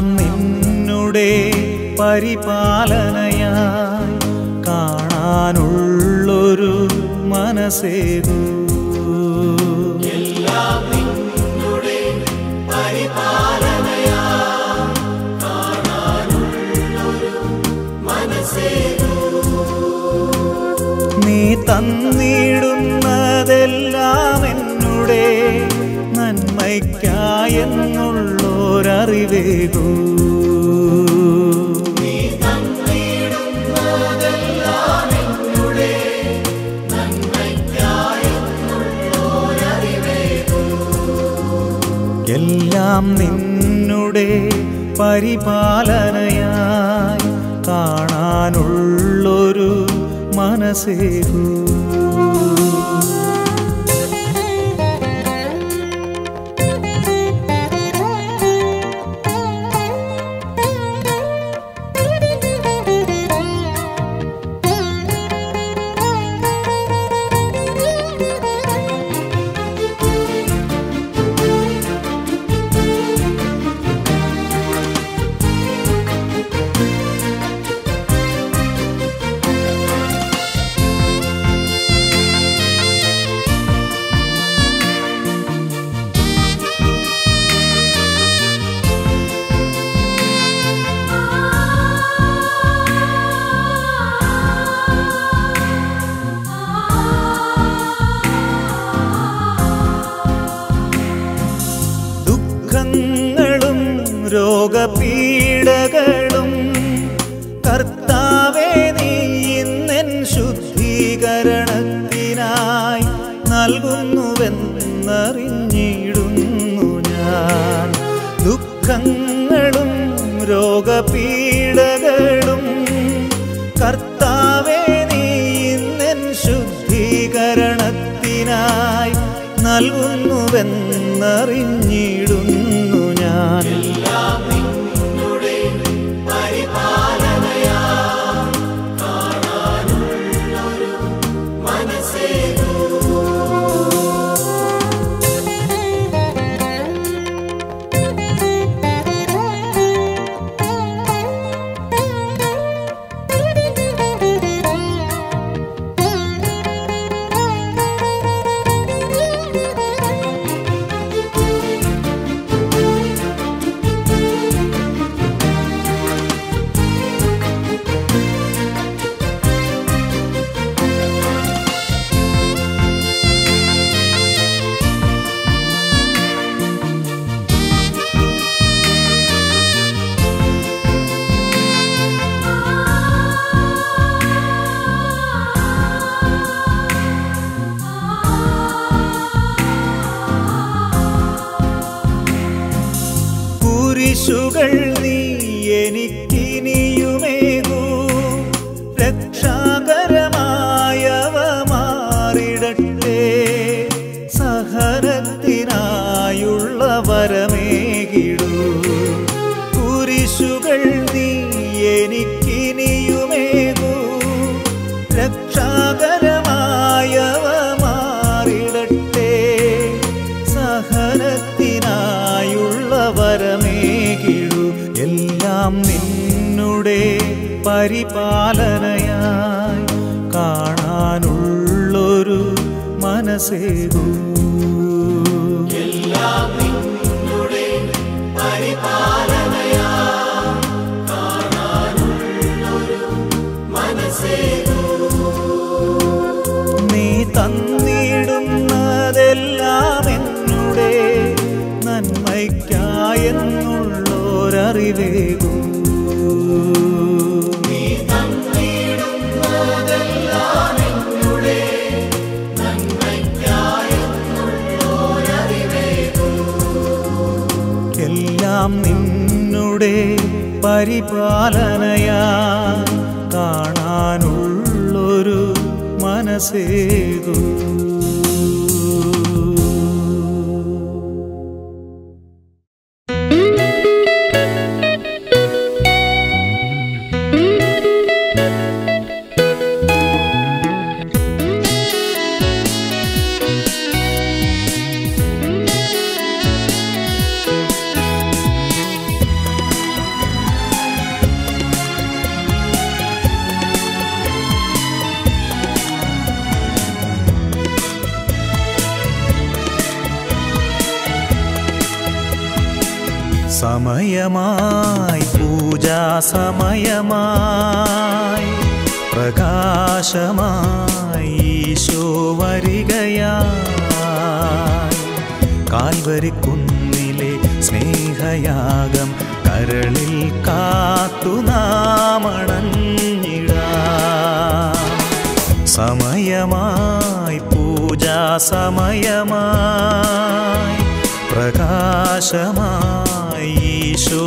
എല്ലാം നിന്നുടെ പരിപാലനയായി കാണാനുള്ളൊരു മനസ്സേകൂ നീ തന്നിടുന്നതെല്ലാം എന്നുടെ നന്മയ്ക്കായെന്നുള്ളോരറിവേകൂ എല്ലാം നിന്നുടെ പരിപാലനയായി കാണാനുള്ളൊരു മനസ്സേകൂ ദുഃഖങ്ങളും രോഗപീഡകളും കർത്താവേ നീ ഇന്നെൻ ശുദ്ധീകരണത്തിനായി നൽകുന്നുവെന്നറിഞ്ഞിടുന്നു ഞാൻ ദുഃഖങ്ങളും രോഗപീഡകളും കർത്താവേ നീ ഇന്നെൻ ശുദ്ധീകരണത്തിനായി നൽകുന്നുവെന്നറിഞ്ഞിടുന്നു ഞാൻ കുരിശുകൾ നീ എനിക്കിനിയുമേകൂ രക്ഷാകരമായവ മാറിടട്ടെ സഹനത്തിനായുള്ള വരമേകിടൂ കുരിശുകൾ നീ എനിക്കിനിയുമേകൂ രക്ഷാകരമായവ മാറിടട്ടെ സഹനത്തിനായുള്ള വരമേകിടു എല്ലാം നിന്നുടെ പരിപാലനയായി കാണാനുള്ളൊരു മനസ്സേകൂ നീ തന്നിടുന്നതെല്ലാം എന്നുടെ നന്മയ്ക്കായെന്നുള്ളോരറിവേകൂ എല്ലാം നിന്നുടെ പരിപാലനയാ കാണാനുള്ളൊരു മനസ്സേകൂ ും സമയമായി പൂജാ സമയമായി പ്രകാശമായി ഈശോ വരികയായി കാൽവരിക്കുന്നിലെ സ്നേഹയാഗം കരളിൽ കാത്തു നാമണഞ്ഞിടാം സമയമായി പൂജാ സമയമായി പ്രകാശമായി ഈശോ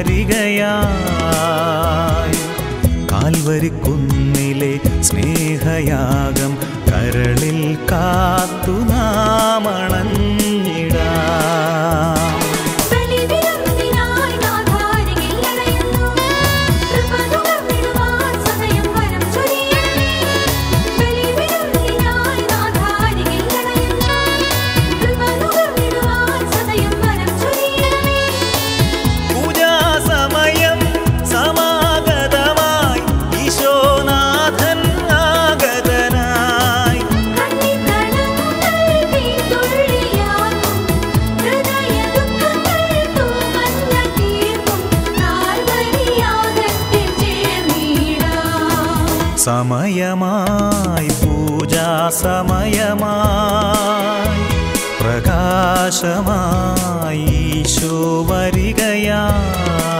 വരികയായി കാൽവരിക്കുന്നിലെ സ്നേഹയാഗം കരളിൽ കാത്തു നാമണഞ്ഞിടാം ബലിവിരുന്നിനായി നാഥാരികിൽ അണയുന്നു. കൃപ നുകർന്നിടുവാൻ സദയം വരം ചൊരിയണമേ. ബലിവിരുന്നിനായി നാഥാരികിൽ അണയുന്നു. കൃപ നുകർന്നിടുവാൻ സദയം വരം ചൊരിയണമേ. പൂജാസമയം സമാഗതമായി ഈശോനാഥൻ ആഗതനായി കണ്ണിക്കടങ്ങൾ തീതുള്ളിയാക്കും. ഹൃദയദുഃഖങ്ങൾ തൂമഞ്ഞ തീർക്കും. കാൽവരിയാഗത്തിൽ ചേർന്നിടാം. സമയമായി പൂജാ സമയമായി പ്രകാശമായി ഈശോ വരികയായി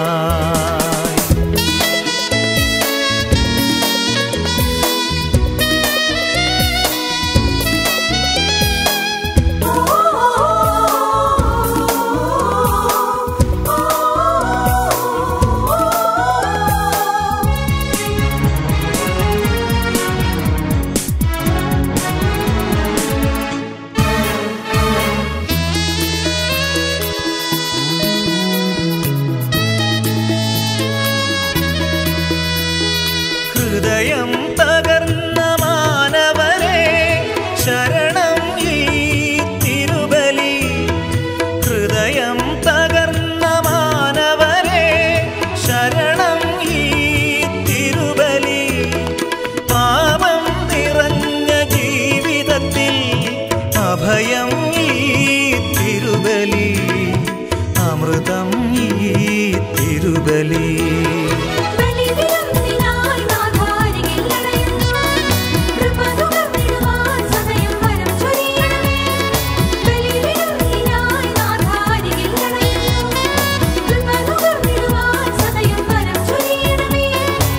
ഹൃദയം തകർന്ന മാനവരെ ശരണം ഈ തിരുബലി ഹൃദയം തകർന്ന മാനവരെ ശരണം ഈ തിരുബലി പാപം നിറഞ്ഞ ജീവിതത്തിൽ അഭയം ഈ തിരുബലി അമൃതം ഈ തിരുബലി ബലിവിരുന്നിനായി നാഥാരികിൽ അണയുന്നു. കൃപ നുകർന്നിടുവാൻ സദയം വരം ചൊരിയണമേ. ബലിവിരുന്നിനായി നാഥാരികിൽ അണയുന്നു. കൃപ നുകർന്നിടുവാൻ സദയം വരം ചൊരിയണമേ.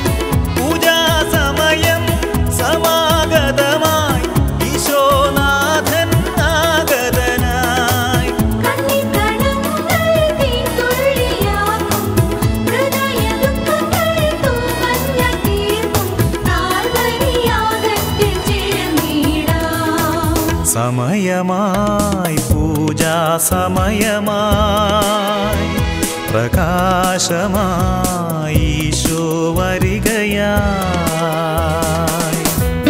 പൂജാസമയം സമാഗതമായി ഈശോനാഥൻ ആഗതനായി കണ്ണിക്കടങ്ങൾ തീതുള്ളിയാക്കും. ഹൃദയദുഃഖങ്ങൾ തൂമഞ്ഞ തീർക്കും. കാൽവരിയാഗത്തിൽ ചേർന്നിടാം. സമയമായി പൂജാ സമയമായി പ്രകാശമായി ഈശോ വരികയായി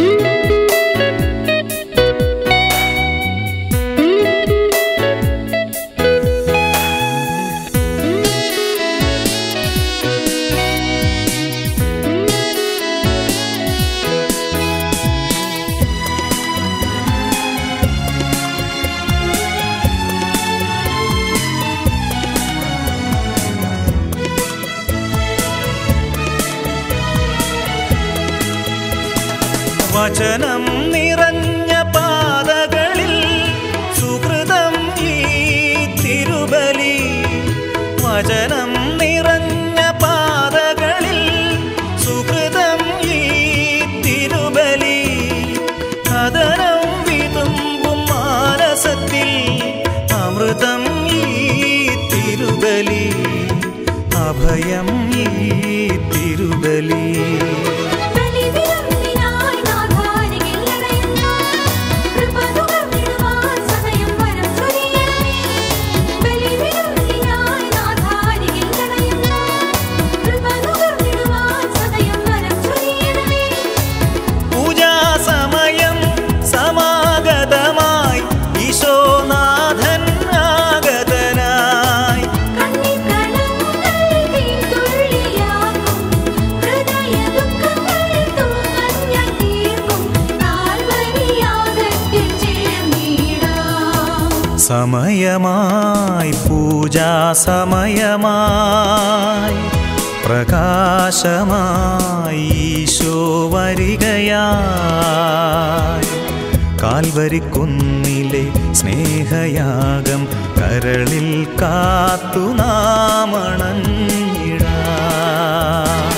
വചനം നിറഞ്ഞ പാതകളിൽ സുഹൃതം ഈ തിരുബലി വചനം നിറഞ്ഞ പാതകളിൽ സുഹൃതം ഈ തിരുബലി കഥനം വിതുമ്പും മാനസത്തിൽ അമൃതം ഈ തിരുബലി അഭയം ഈ തിരുബലി ബലിവിരുന്നിനായി നാഥാരികിൽ അണയുന്നു. കൃപ നുകർന്നിടുവാൻ സദയം വരം ചൊരിയണമേ. ബലിവിരുന്നിനായി നാഥാരികിൽ അണയുന്നു. കൃപ നുകർന്നിടുവാൻ സദയം വരം ചൊരിയണമേ. പൂജാസമയം സമാഗതമായി ഈശോനാഥൻ ആഗതനായി കണ്ണിക്കടങ്ങൾ തീതുള്ളിയാക്കും. ഹൃദയ സമയമായി പൂജാ സമയമായി പ്രകാശമായി ഈശോ വരികയായി കാൽവരിക്കുന്നിലെ സ്നേഹയാഗം കരളിൽ കാത്തു നാമണഞ്ഞിടാം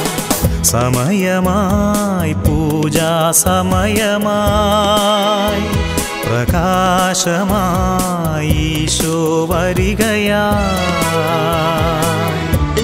സമയമായി പൂജാ സമയമായി പ്രകാശമായി ഈശോ വരികയായി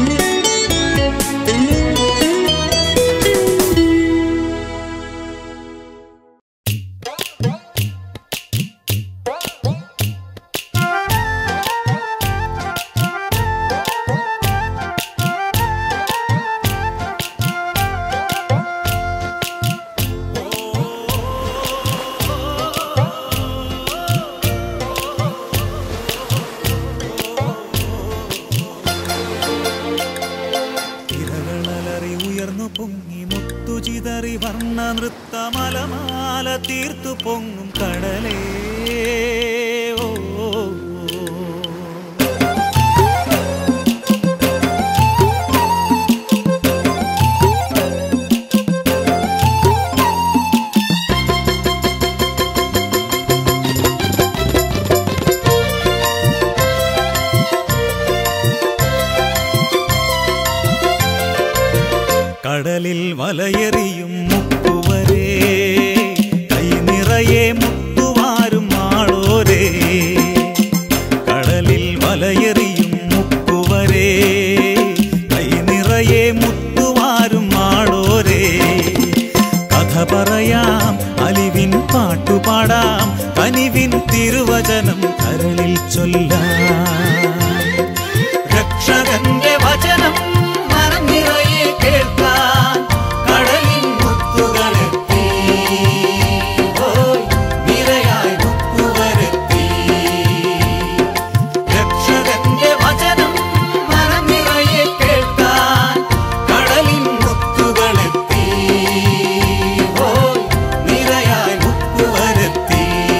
തിരകളലറി ഉയർന്നു പൊങ്ങി മുത്തുചിതറി വർണ്ണ നൃത്തമലമാല തീർത്തു പൊങ്ങും കടലേ ഓ, ഓ, ഓ. കടലിൽ വലയെറിയും മുക്കുവരേ കൈ നിറയെ മുത്തുവാരും ആളോരേ കടലിൽ വലയെറിയും മുക്കുവരേ കൈ നിറയെ മുത്തുവാരും ആളോരേ കഥ പറയാം അലിവിൻ പാട്ടുപാടാം കനിവിൻ തിരുവചനം കരളിൽ ചൊല്ലാം രക്ഷകന്റെ വചനം മനം നിറയെ കേൾക്കാൻ കടലിൻ മുത്തുകളെത്തി ഓയ് നിരയായി മുത്തുവരെത്തി രക്ഷകന്റെ വചനം മനം നിറയെ കേൾക്കാൻ കടലിൻ മുത്തുകളെത്തി ഓയ് നിരയായി മുത്തുവരെത്തി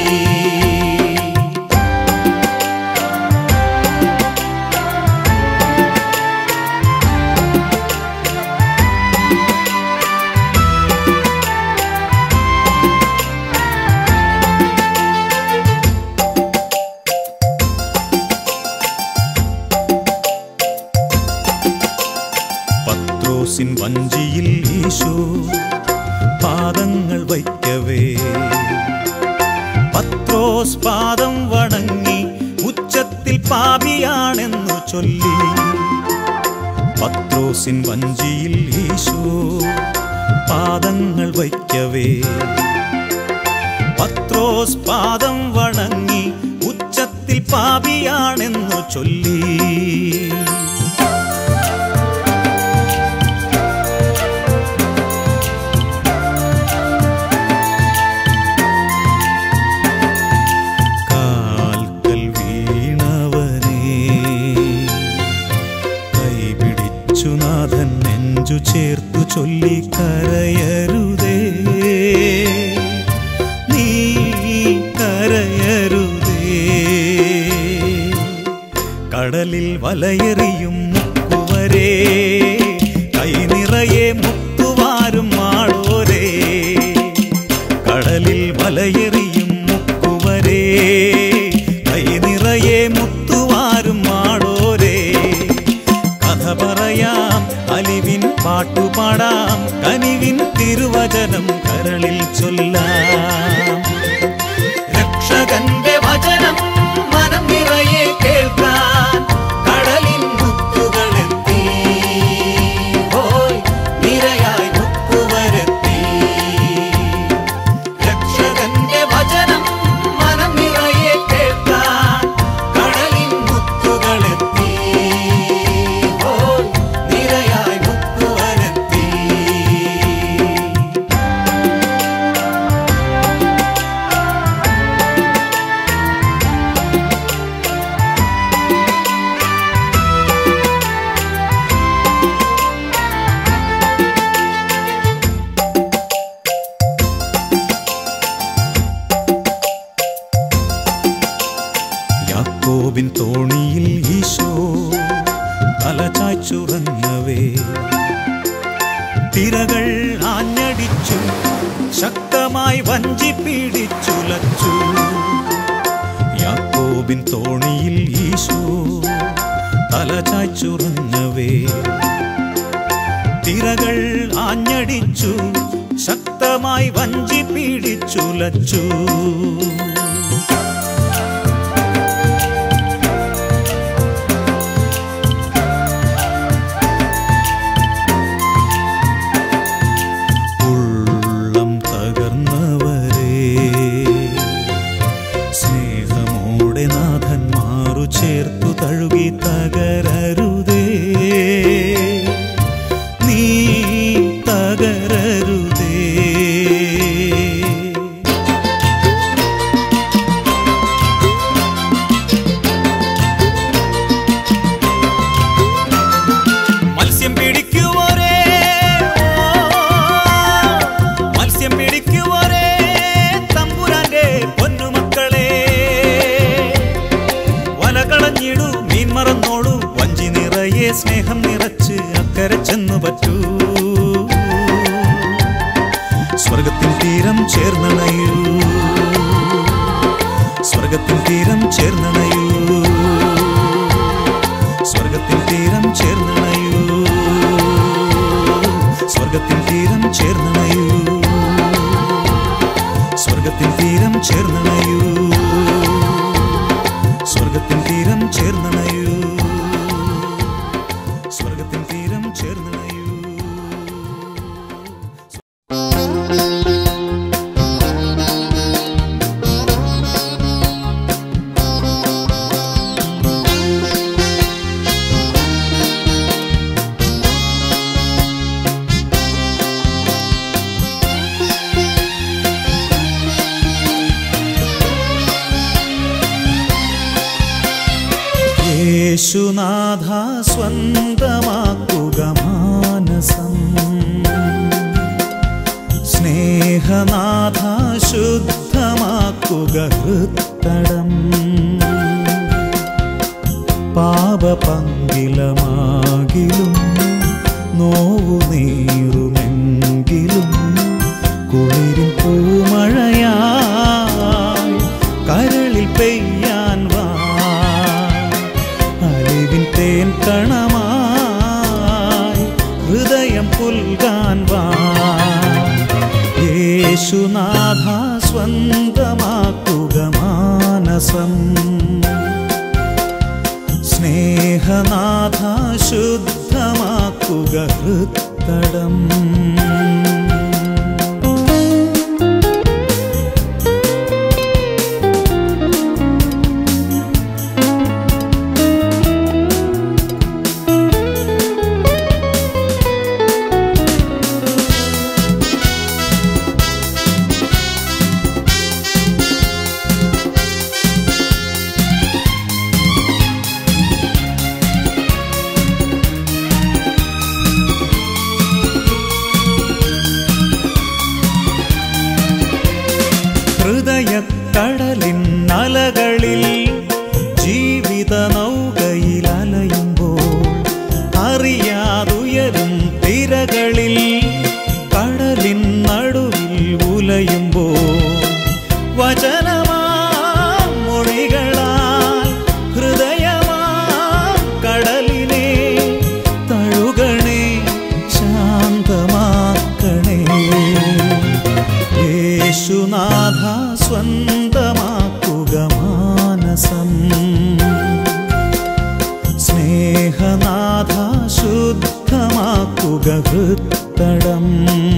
പത്രോസിൻ വഞ്ചിയിൽ ഈശോ പാദങ്ങൾ വയ്ക്കവേ പത്രോസ് പാദം വണങ്ങി ഉച്ചത്തിൽ പാപിയാണെന്നു ചൊല്ലി പത്രോസിൻ വഞ്ചിയിൽ ഈശോ പാദങ്ങൾ വയ്ക്കവേ പത്രോസ് പാദം വണങ്ങി ഉച്ചത്തിൽ പാപിയാണെന്നു ചൊല്ലി കാൽക്കൽ വീണവനേ കൈപിടിച്ചു നാഥൻ നെഞ്ചു ചേർത്തു ചൊല്ലി കരയരുതേ നീ കരയരുതേ കടലിൽ വലയെറിയും മുക്കുവരേ കൈ നിറയെ മുത്തുവാരും ആളോരേ കടലിൽ വലയെറിയും മുക്കുവരേ കൈ നിറയെ മുത്തുവാരും ആളോരേ കഥ പറയാം അലിവിൻ പാട്ടുപാടാം കനിവിൻ തിരുവചനം കരളിൽ ചൊല്ലാം രക്ഷകന്റെ വചനം മനം നിറയെ കേൾക്കാൻ കടലിൻ മുത്തുകളെത്തി ഓയ് നിരയായി മുത്തുവരെത്തി രക്ഷകന്റെ വചനം മനം നിറയെ കേൾക്കാൻ കടലിൻ മുത്തുകളെത്തി ഓയ് നിരയായി മുത്തുവരെത്തി ചായ്ച്ചുറങ്ങവേ തിരകൾ ആഞ്ഞടിച്ചു ശക്തമായി വഞ്ചി പിടിച്ചുലച്ചു യാക്കോബിൻ തോണിയിൽ ഈശോ തല ചായ്ച്ചുറങ്ങവേ തിരകൾ ആഞ്ഞടിച്ചു ശക്തമായി വഞ്ചി പിടിച്ചുലച്ചു ഉള്ളം തകർന്നവരെ സ്നേഹമോടെ നാഥൻ മാറു ചേർത്തു തഴുകി തകരരുതേ നീ തകരരുതേ മത്സ്യം പിടിക്കുവോരേ മത്സ്യം പിടിക്കുവോരേ തമ്പുരാന്റെ പൊന്നുമക്കളെ വല കളഞ്ഞിടൂ മീൻ മറന്നോളൂ വഞ്ചി നിറയെ സ്നേഹം നിറച്ച് അക്കരെ ചെന്നു പറ്റൂ സ്വർഗത്തിൻ തീരം ചേർന്നണയൂ സ്വർഗത്തിൻ തീരം ചേർന്നണയൂ സ്വർഗത്തിൻ തീരം ചേർന്നണയൂ സ്വർഗത്തിൻ തീരം ചേർന്നണയൂ സ്വർഗത്തിൻ തീരം ചേർന്നണയൂ സ്വർഗത്തിൻ തീരം ചേർന്നണയൂ സ്വർഗത്തിൻ തീരം ചേർന്നണയൂ യേശുനാഥ സ്വന്തമാക്കുക മാനസം സ്നേഹനാഥ ശുദ്ധമാക്കുക ഹൃത്തടം പാപപങ്കിലമാകിലും നോവു നീറുമെങ്കിലും കുളിരിൻ പൂമഴയായി കരളിൽ പെയ്യാൻ വാ അലിവിൻ തേൻ കണമായി ഹൃദയം പുൽകാൻ വാ യേശുനാഥ സ്വന്തമാക്കുക മാനസം സ്നേഹനാഥ ശുദ്ധമാക്കുക ഹൃത്തടം ഹൃദയക്കടലിൻ അലകളിൽ ജീവിത നൗകയിൽ അലയുമ്പോൾ അറിയാതുയരും തിരകളിൽ കടലിൻ നടുവിൽ ഉലയുമ്പോൾ വചനമാ മൊഴികളാൽ ഹൃദയമാ കടലിനെ തഴുകണേ ശാന്തമാക്കണേ യേശുനാഥ സ്വന്തമാക്കുക മാനസം സ്നേഹനാഥ ശുദ്ധമാക്കുക ഹൃത്തടം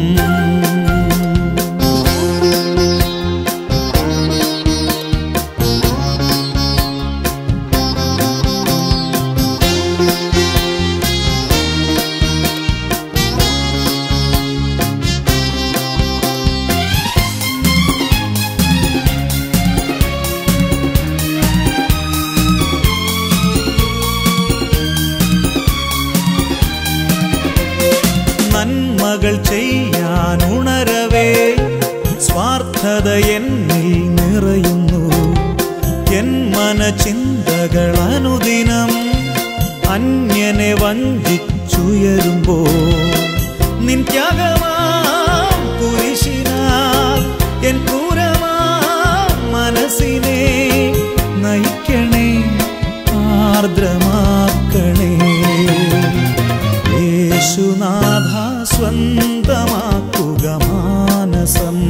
നന്മകൾ ചെയ്യാൻ ഉണരവേ സ്വാർത്ഥത എന്നിൽ നിറയുന്നു എൻ മനചിന്തകൾ അനുദിനം അന്യനെ വഞ്ചിച്ചു യേശുനാഥ സ്വന്തമാക്കുക മാനസം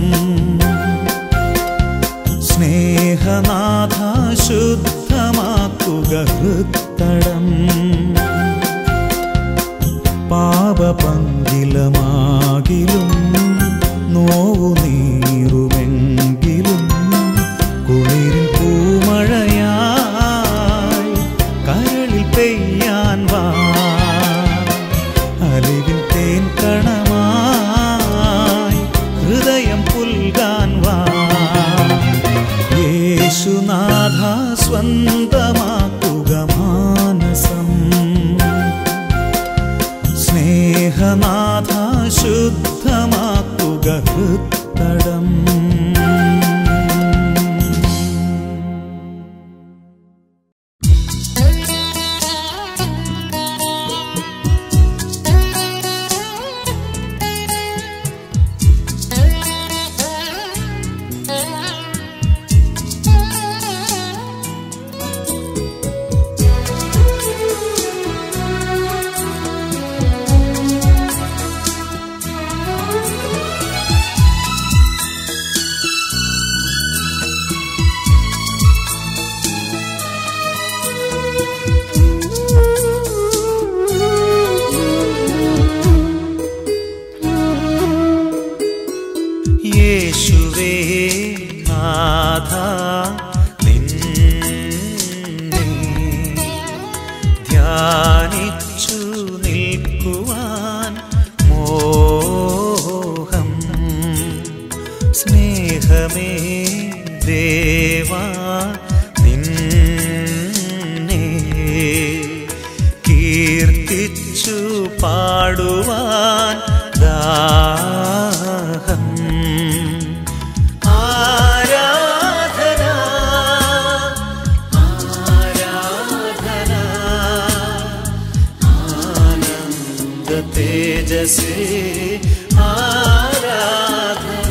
സ്നേഹനാഥ ശുദ്ധമാക്കുക ഹൃത്തടം പാപപങ്കിലമാകിലും നോവു നീറുമെങ്കിലും കുളിരിൽ പൂമഴയായി കരളിൽ പെയ്യാൻ വാ അലിവിൽ തേൻ കണമായി ഹൃദയം പുൽകാൻ വാ യേശുനാഥ സ്വന്തമാക്കുക മാനസം സ്നേഹനാഥ ശുദ്ധമാക്കുക ഹൃത്തടം യേശുവേ നാഥ നിന്നെ ധ്യാനിച്ചു നിൽക്കുവാൻ മോഹം സ്നേഹമേ ദേവാ നിന്നെ കീർത്തിച്ചു പാടുവാൻ ദാഹം ആരാധന ആരാധന ആനന്ദ തേജസേ ആരാധന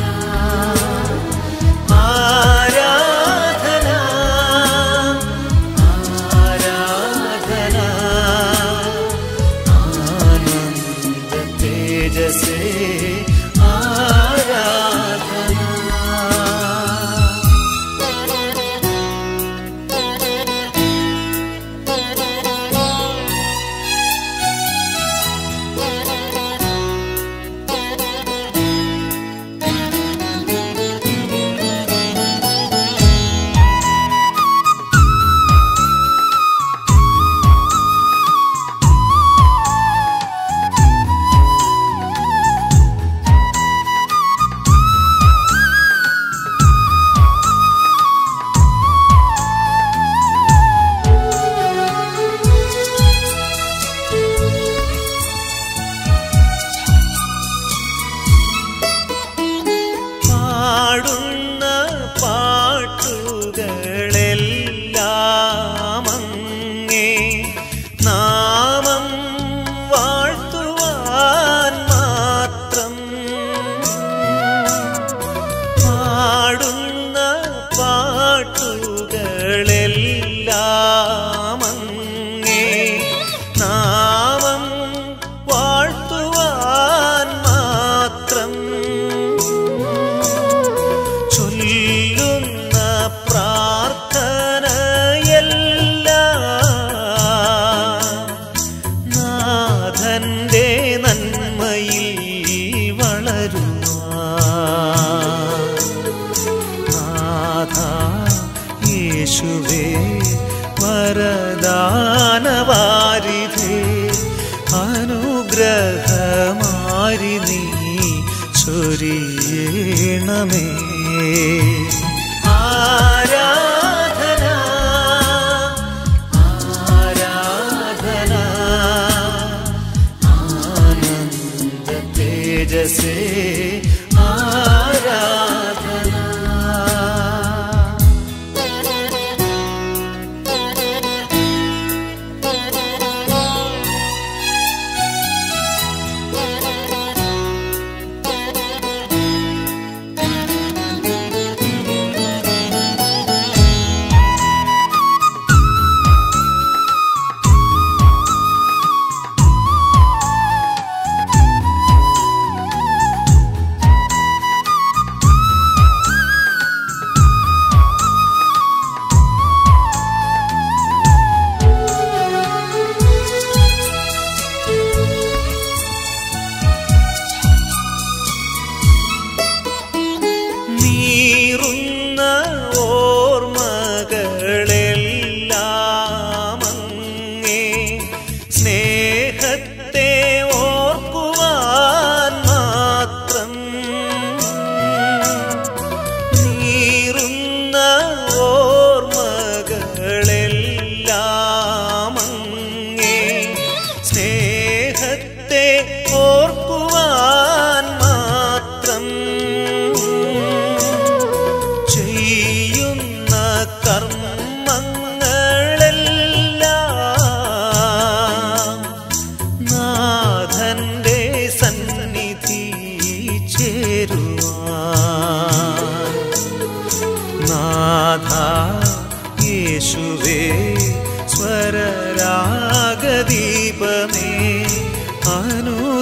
ആരാധന ആരാധന ആനന്ദ തേജസേ ആരാധന പാടുന്ന പാട്ടുകളെല്ലാം അങ്ങേ നാമം വാഴ്ത്തുവാൻ മാത്രം പാടുന്ന പാട്ടുകളെല്ലാം അങ്ങേ നാമം വാഴ്ത്തുവാൻ മാത്രം ചൊല്ലുന്ന പ്രാർത്ഥനയെല്ലാം നാഥന്റെ നന്മയിൽ വളരുവാൻ നാഥ യേശുവേ വരദാനവാരിധേ അനുഗ്രഹമാരി നീ ചൊരിയണമേ ആരാധന ആരാധന ആനന്ദ തേജസേ ആരാധന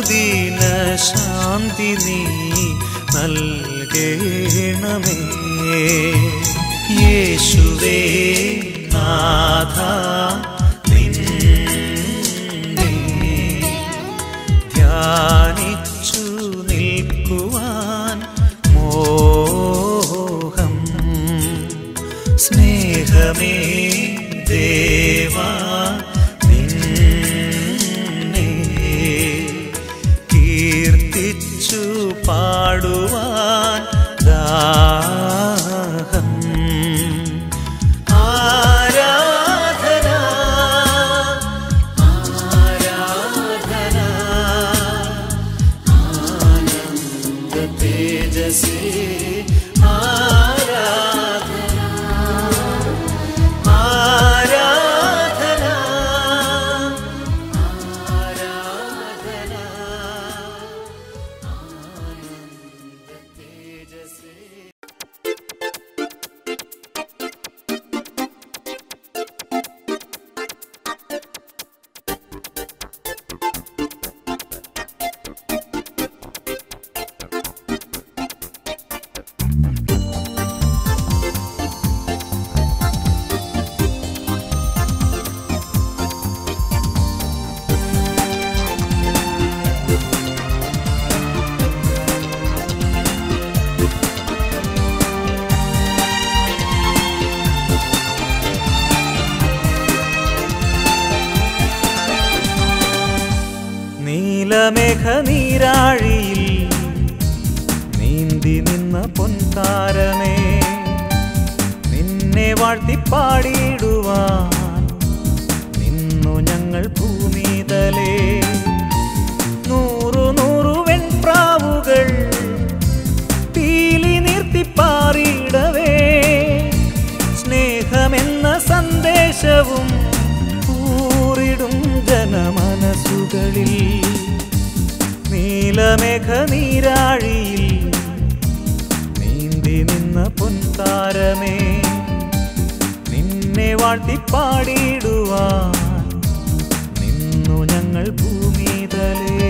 അനുദിന ശാന്തി നീ നൽകേണമേ യേശുവേ നാഥ നിന്നെ ധ്യാനിച്ചു നിൽക്കുവാൻ മോഹം സ്നേഹമേ ദേവാ നിന്നെ കീർത്തിച്ചു പാടുവാൻ ദാഹം ആരാധന ആരാധന ആനന്ദ തേജസേ ആരാധന ആരാധന ആരാധന ആനന്ദ തേജസേ നീലമേഘ നീരാഴിയിൽ നീന്തി നിന്ന പൊൻതാരമേ നിന്നെ വാഴ്ത്തിപ്പാടിയിടുവാൻ നിന്നു ഞങ്ങൾ ഭൂമിതലേ നൂറു നൂറു വെൺപ്രാവുകൾ പീലി നിർത്തിപ്പാറിയിടവേ സ്നേഹമെന്ന സന്ദേശവും ൂറിടും ജനമനസ്സുകളിൽ നീലമേഘ നീരാഴിയിൽ നീന്തി നിന്ന പൊൻതാരമേ നിന്നെ വാഴ്ത്തിപ്പാടിയിടുവാൻ നിന്നു ഞങ്ങൾ ഭൂമിതലേ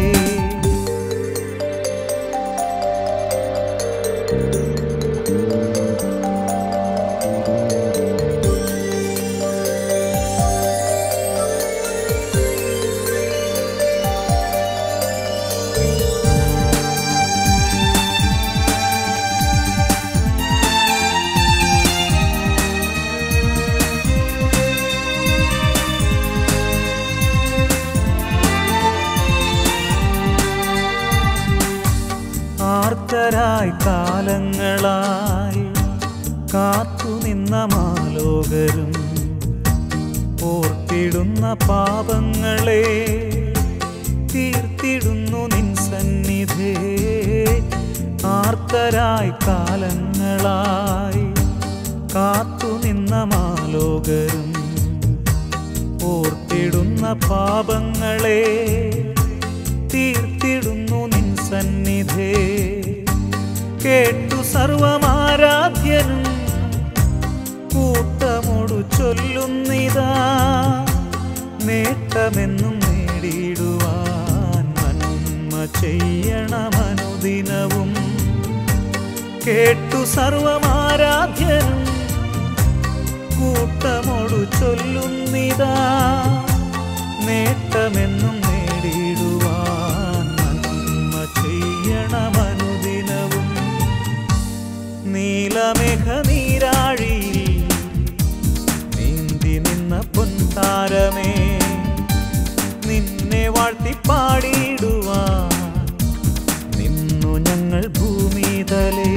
ആർത്തരായി കാലങ്ങളായി കാത്തുനിന്ന മാലോകരും ഓർത്തിടുന്ന പാപങ്ങളെ തീർത്തിടുന്നു നിൻ സന്നിധേ ആർത്തരായി കാലങ്ങളായി കാത്തുനിന്ന മാലോകരും ഓർത്തിടുന്ന പാപങ്ങളെ തീർത്തിടുന്നു നിൻ സന്നിധേ കേട്ടു സർവമാരാധ്യനും കൂട്ടമോടു ചൊല്ലുന്നിതാ നേട്ടമെന്നും നേടിയിടുവാൻ നന്മ ചെയ്യണമനുദിനവും കേട്ടു സർവമാരാധ്യനും കൂട്ടമോടു ചൊല്ലുന്നിതാ നേട്ടമെന്നും നേടിയിടുവാൻ നന്മ ചെയ്യണമനുദിനവും നീലമേഘ നീരാഴിയിൽ നീന്തി നിന്ന പൊൻതാരമേ നിന്നെ വാഴ്ത്തിപ്പാടിയിടുവാൻ നിന്നു ഞങ്ങൾ ഭൂമിതലേ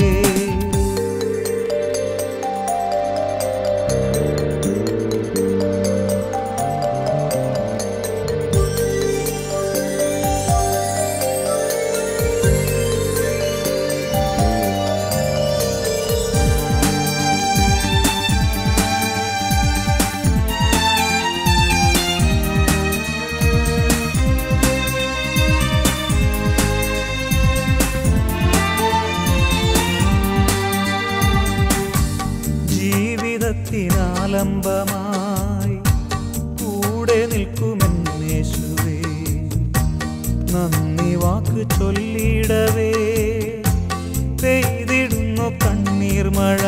ജീവിതത്തിനാലംബമായി കൂടെ നിൽക്കുമെന്നേശുവേ നന്ദി വാ വാക്ക് ചൊല്ലിടവേ പെയ്തിടുന്നു കണ്ണീർ മഴ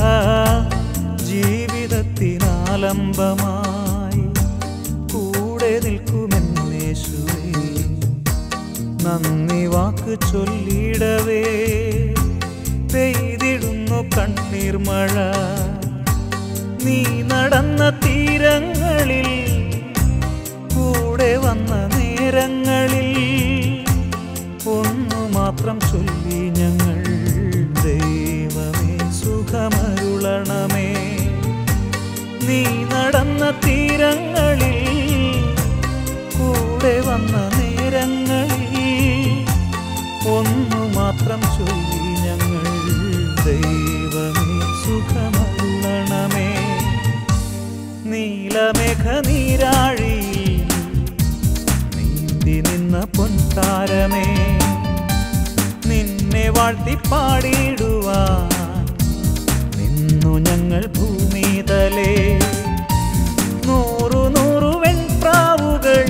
ജീവിതത്തിനാലംബമായി കൂടെ നിൽക്കുമെന്നേശുവേ നന്ദി വാക്ക് ചൊല്ലിടവേ പെയ്തിടുന്നു കണ്ണീർ മഴ നീ നടന്ന തീരങ്ങളിൽ കൂടെ വന്ന നേരങ്ങളിൽ ഒന്നു മാത്രം ചൊല്ലി ഞങ്ങൾ ദൈവമേ സുഖമരുളണമേ നീ നടന്ന തീരങ്ങളിൽ കൂടെ വന്ന നേരങ്ങളിൽ ഒന്നു മാത്രം ചൊല്ലി ഞങ്ങൾ ദൈവമേ സുഖമരുളണമേ നീലമേഘ നീരാഴി നീന്തി നിന്ന പൊൻതാരമേ നിന്നെ വാഴ്ത്തി പാടിയിടുവാൻ നിന്നു ഞങ്ങൾ ഭൂമിതലേ നൂറു നൂറു വെൺപ്രാവുകൾ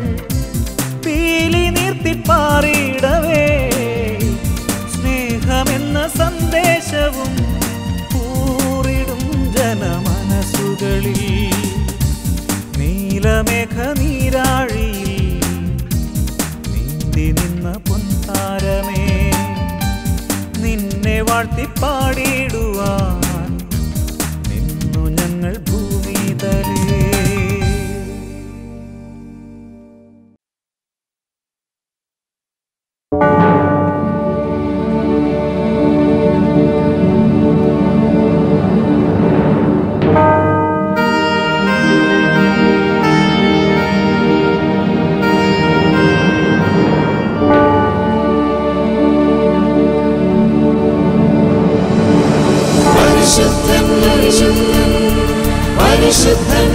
പീലി നീർത്തിപ്പാറിയിടവേ സ്നേഹമെന്ന സന്ദേശവും കൂറിടും ജനമനസ്സുകളിൽ നീലമേഘ നീരാഴിയിൽ നീന്തി നിന്ന പൊൻതാരമേ നിന്നെ വാഴ്ത്തി പാടിയിടുവാൻ നിന്നു ഞങ്ങൾ ഭൂമിതലേ പരിശുദ്ധൻ പരിശുദ്ധൻ പരിശുദ്ധൻ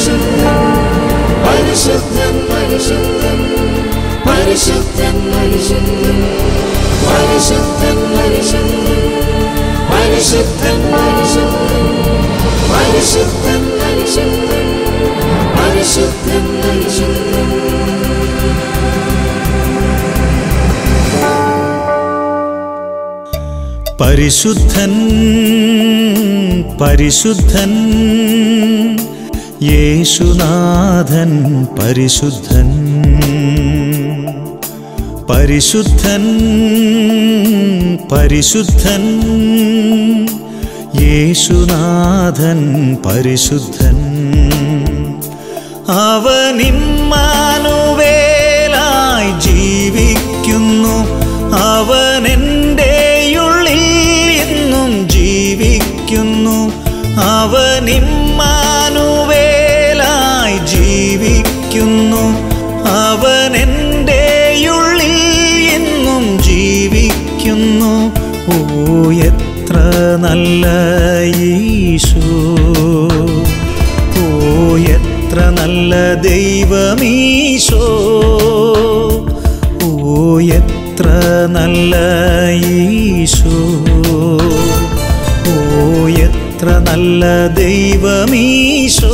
പരിശുദ്ധൻ പരിശുദ്ധൻ പരിശുദ്ധൻ പരിശുദ്ധൻ പരിശുദ്ധൻ പരിശുദ്ധൻ പരിശുദ്ധൻ പരിശുദ്ധൻ പരിശുദ്ധൻ പരിശുദ്ധൻ പരിശുദ്ധൻ പരിശുദ്ധൻ പരിശുദ്ധൻ പരിശുദ്ധൻ പരിശുദ്ധൻ യേശുനാഥൻ പരിശുദ്ധൻ പരിശുദ്ധൻ പരിശുദ്ധൻ യേശുനാഥൻ പരിശുദ്ധൻ അവനിമ്മാനുവേലായി ജീവിക്കുന്നു അവൻ എൻ്റെയുള്ളിൽ എന്നും ജീവിക്കുന്നു അവനിമ്മാനുവേലായി ജീവിക്കുന്നു അവൻ എൻ്റെയുള്ളിൽ എന്നും ജീവിക്കുന്നു ഓ എത്ര നല്ല ഈശോ ഓ എത്ര നല്ല ദൈവമീശോ ഓ എത്ര നല്ല ഈശോ ഓ എത്ര നല്ല ദൈവമീശോ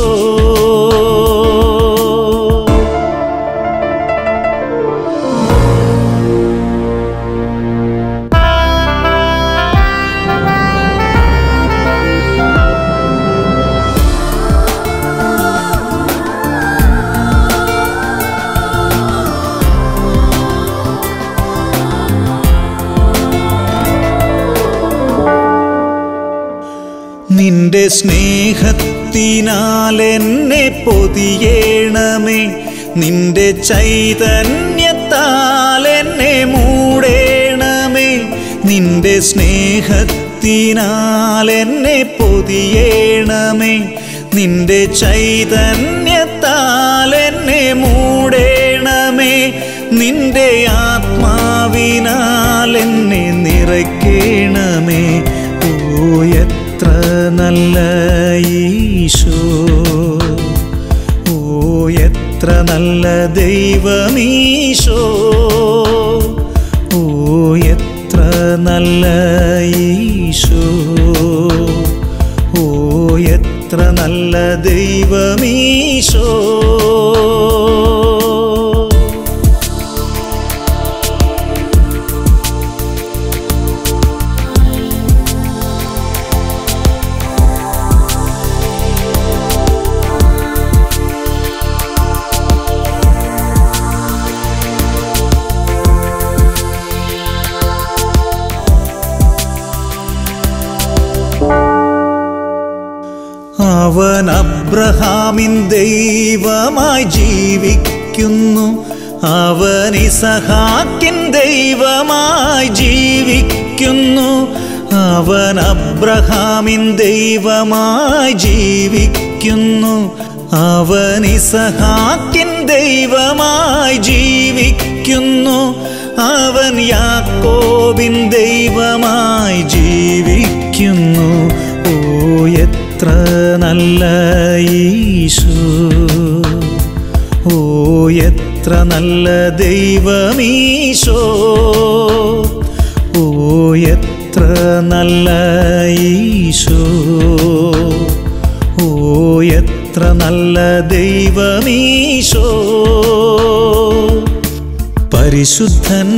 നിന്റെ സ്നേഹത്തിനാൽ എന്നെ പൊതിയേണമേ നിന്റെ ചൈതന്യത്താൽ എന്നെ മൂടേണമേ നിന്റെ സ്നേഹത്തിനാൽ എന്നെ പൊതിയേണമേ നിന്റെ ചൈതന്യത്താൽ എന്നെ മൂടേണമേ നിന്റെ ആത്മാവിനാൽ എന്നെ നിറയ്ക്കണമേ ഓ എത്ര നല്ല ഈശോ ഓ എത്ര നല്ല ദൈവമീശോ ഓ എത്ര നല്ല ഈശോ ഓ എത്ര നല്ല ദൈവമീശോ അവൻ അബ്രഹാമിൻ ദൈവമായി ജീവിക്കുന്നു അവൻ ഇസഹാക്കിൻ ദൈവമായി ജീവിക്കുന്നു അവൻ അബ്രഹാമിൻ ദൈവമായി ജീവിക്കുന്നു അവൻ ഇസഹാക്കിൻ ദൈവമായി ജീവിക്കുന്നു അവൻ യാക്കോബിൻ ദൈവമായി ജീവിക്കുന്നു ഓ എത്ര നല്ല ഈശോ ഓ എത്ര നല്ല ദൈവമീശോ ഓ എത്ര നല്ല ഈശോ ഓ എത്ര നല്ല ദൈവമീശോ പരിശുദ്ധൻ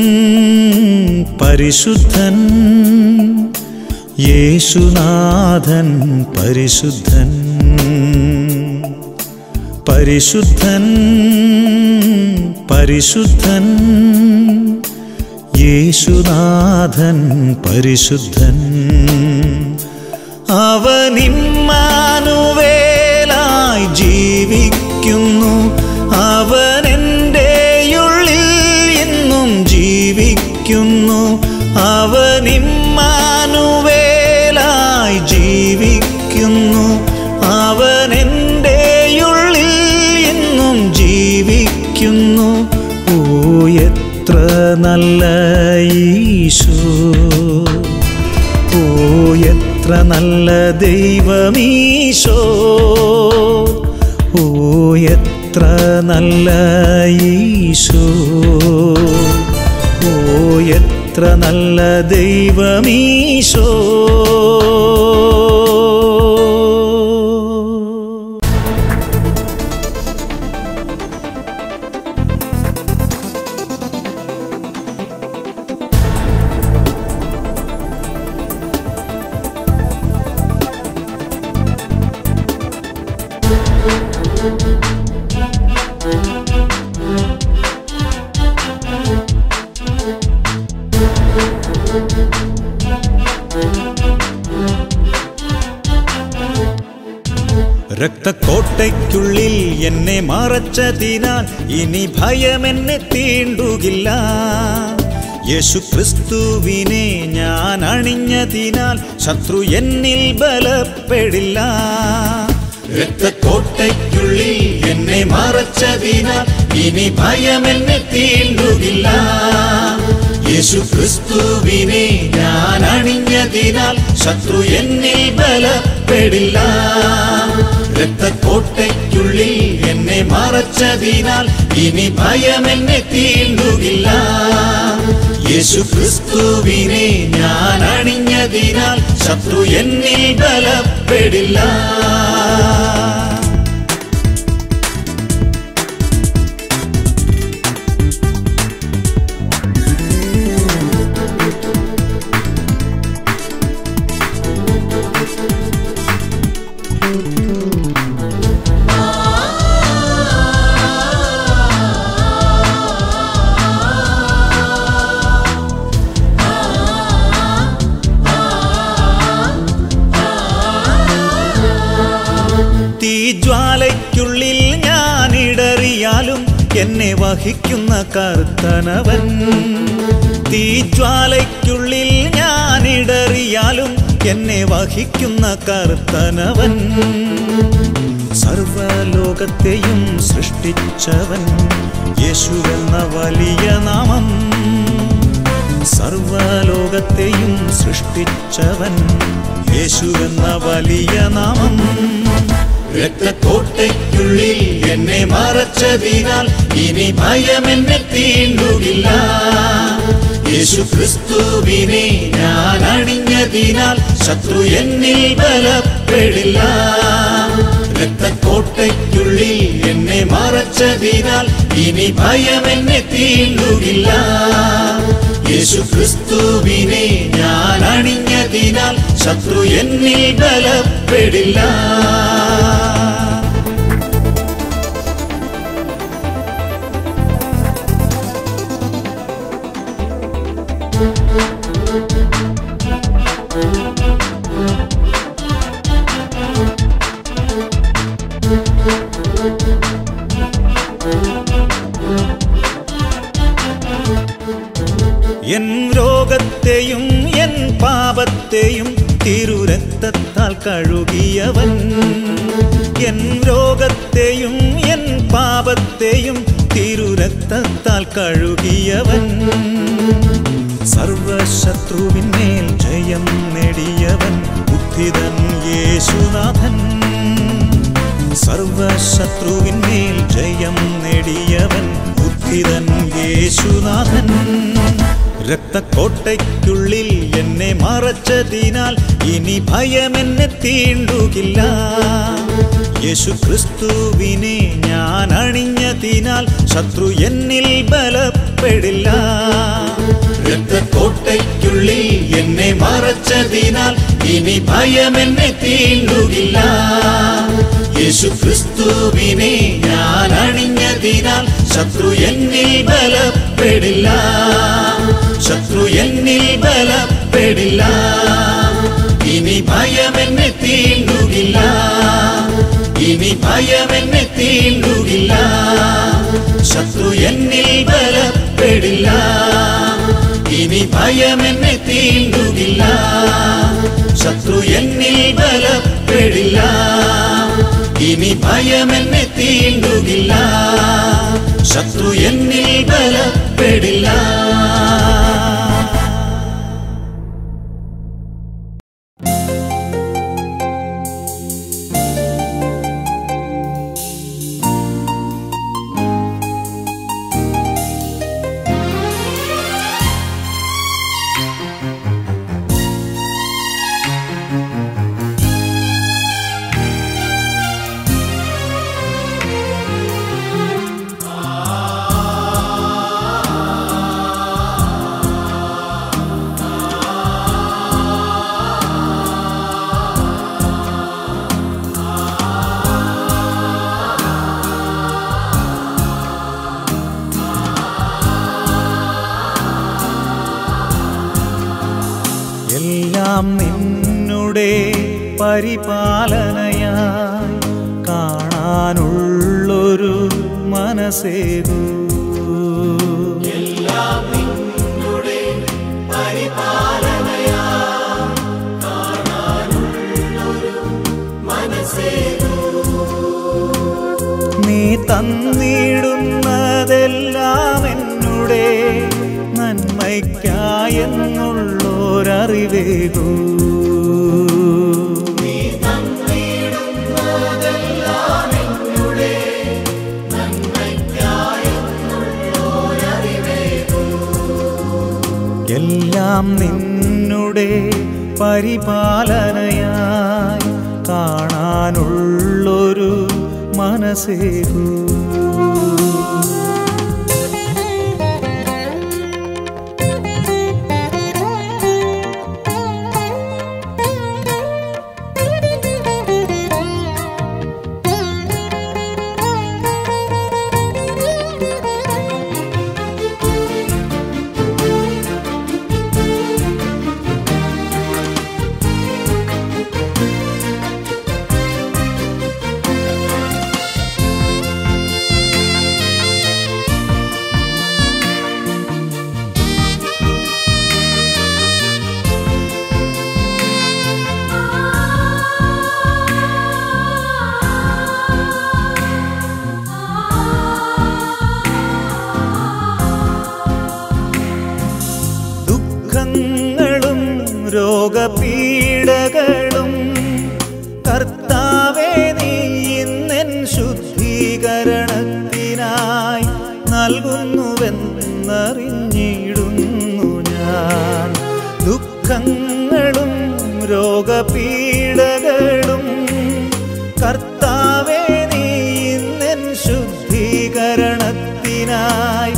പരിശുദ്ധൻ യേശുനാഥൻ പരിശുദ്ധൻ പരിശുദ്ധൻ പരിശുദ്ധൻ യേശുനാഥൻ പരിശുദ്ധൻ അവനിമ്മാനുവേലായി ജീവിക്കുന്നു അവൻ എൻ്റെയുള്ളിൽ എന്നും ജീവിക്കുന്നു അവനിമ്മാനുവേലായി ജീവിക്കുന്നു അവൻ എൻ്റെയുള്ളിൽ എന്നും ജീവിക്കുന്നു ഓ എത്ര നല്ല ഈശോ ഓ എത്ര നല്ല ദൈവമീശോ ഓ എത്ര നല്ല ഈശോ ഓ എത്ര നല്ല ദൈവമീശോ രക്തക്കോട്ടയ്ക്കുള്ളിൽ എന്നെ മറച്ചതിനാൽ ഇനി ഭയം എന്നെ തീണ്ടുകില്ല യേശു ക്രിസ്തുവിനെ ഞാൻ അണിഞ്ഞതിനാൽ ശത്രു എന്നിൽ ബലപ്പെടില്ല രക്തക്കോട്ടയ്ക്കുള്ളിൽ എന്നെ മറച്ചതിനാൽ ഇനി ഭയം എന്നെ തീണ്ടുകില്ല യേശു ക്രിസ്തുവിനെ ഞാൻ അണിഞ്ഞതിനാൽ ശത്രു എന്നിൽ ബലപ്പെടില്ല രക്തക്കോട്ടയ്ക്കുള്ളിൽ എന്നെ മറച്ചതിനാൽ ഇനി ഭയം എന്നെ തീണ്ടുകില്ല യേശു ക്രിസ്തുവിനെ ഞാൻ അണിഞ്ഞതിനാൽ ശത്രു എന്നിൽ ബലപ്പെടില്ല തീജ്വാലയ്ക്കുള്ളിൽ ഞാൻ ഇടറിയാലും എന്നെ വഹിക്കുന്ന കർത്തനവൻ തീജ്വാലയ്ക്കുള്ളിൽ ഞാൻ ഇടറിയാലും എന്നെ വഹിക്കുന്ന കർത്തനവൻ സർവലോകത്തെയും സൃഷ്ടിച്ചവൻ യേശുവെന്ന വലിയ നാമം സർവലോകത്തെയും സൃഷ്ടിച്ചവൻ യേശുവെന്ന വലിയ നാമം രക്തക്കോട്ടയ്ക്കുള്ളിൽ എന്നെ മറച്ചതിനാൽ ഇനി ഭയം എന്നെ തീണ്ടുകില്ല യേശു ക്രിസ്തുവിനെ ഞാൻ അണിഞ്ഞതിനാൽ ശത്രു എന്നിൽ ബലപ്പെടില്ല രക്തക്കോട്ടയ്ക്കുള്ളിൽ എന്നെ മറച്ചതിനാൽ ഇനി ഭയം എന്നെ തീണ്ടുകില്ല യേശു ക്രിസ്തുവിനെ ഞാൻ അണിഞ്ഞതിനാൽ ശത്രു എന്നിൽ ബലപ്പെടില്ല എൻ രോഗത്തെയും എൻ പാപത്തെയും തിരുരക്തത്താൽ കഴുകിയവൻ എൻ രോഗത്തെയും എൻ പാപത്തെയും തിരുരക്തത്താൽ കഴുകിയവൻ സർവശത്രുവിന്മേൽ ജയം നേടിയവൻ ബുദ്ധിതൻ യേശുനാഥൻ സർവശത്രുവിന്മേൽ ജയം നേടിയവൻ ബുദ്ധിതൻ യേശുനാഥൻ രക്തക്കോട്ടയ്ക്കുള്ളിൽ എന്നെ മറച്ചതിനാൽ ഇനി ഭയം എന്നെ തീണ്ടുകില്ല യേശു ക്രിസ്തുവിനെ ഞാൻ അണിഞ്ഞതിനാൽ ശത്രു എന്നിൽ ബലപ്പെടില്ല രക്തക്കോട്ടയ്ക്കുള്ളിൽ എന്നെ മറച്ചതിനാൽ ഇനി ഭയം എന്നെ തീണ്ടുകില്ല യേശു ക്രിസ്തുവിനെ ഞാൻ അണിഞ്ഞതിനാൽ ശത്രു എന്നിൽ ബലപ്പെടില്ല ശത്രു എന്നിൽ ബലപ്പെടില്ല ഇനി ഭയം എന്നെ തീണ്ടുകില്ല ഇനി ഭയം എന്നെ തീണ്ടുകില്ല ശത്രു എന്നിൽ ബലപ്പെടില്ല ഇനി ഭയം എന്നെ തീണ്ടുകില്ല ശത്രു എന്നിൽ ബലപ്പെടില്ല ഇനി ഭയം എന്നെ തീണ്ടുകില്ല ശത്രു എന്നിൽ ബലപ്പെടില്ല എല്ലാം നിന്നുടെ പരിപാലനയായി കാണാനുള്ളൊരു മനസ്സേകൂ നീ തന്നിടുന്നതെല്ലാം എന്നുടെ നന്മയ്ക്കായെന്നുള്ളോരറിവേകൂ എല്ലാം നിന്നുടെ പരിപാലനയായി കാണാനുള്ളൊരു മനസ്സേകൂ ദുഃഖങ്ങളും രോഗപീഡകളും കർത്താവേ നീ ഇന്നെൻ ശുദ്ധീകരണത്തിനായി നൽകുന്നുവെന്നറിഞ്ഞിടുന്നു ഞാൻ ദുഃഖങ്ങളും രോഗപീഡകളും കർത്താവേ നീ ഇന്നെൻ ശുദ്ധീകരണത്തിനായി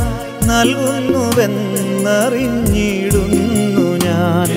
നൽകുന്നുവെന്നറിഞ്ഞിടുന്നു ഞാൻ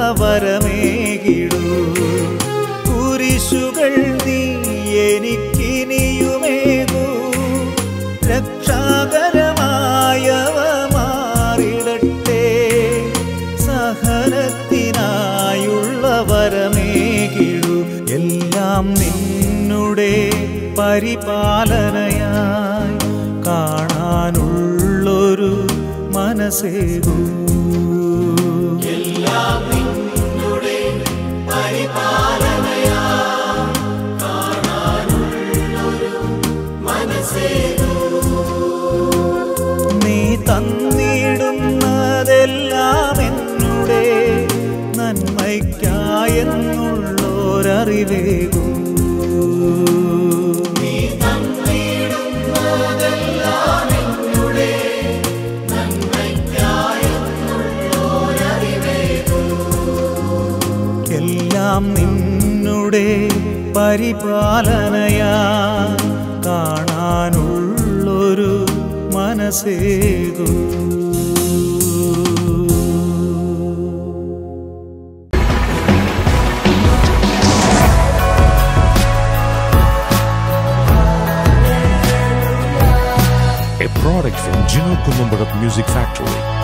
വരമേകിടൂ കുരിശുകൾ നീ എനിക്കിനിയുമേകൂ രക്ഷാകരമായവ മാറിടട്ടെ സഹനത്തിനായുള്ള വരമേകിടൂ എല്ലാം നിന്നുടെ പരിപാലനയായി കാണാനുള്ളൊരു മനസ്സേകൂ നീ തന്നിടുന്നതെല്ലാം എന്നുടെ നന്മയ്ക്കായെന്നുള്ളോരറിവേകൂ എല്ലാം നിന്നുടെ പരിപാലനയാ കാണാനുള്ളൊരു മനസ്സേകൂ a product from Gino Columbarat Music Factory.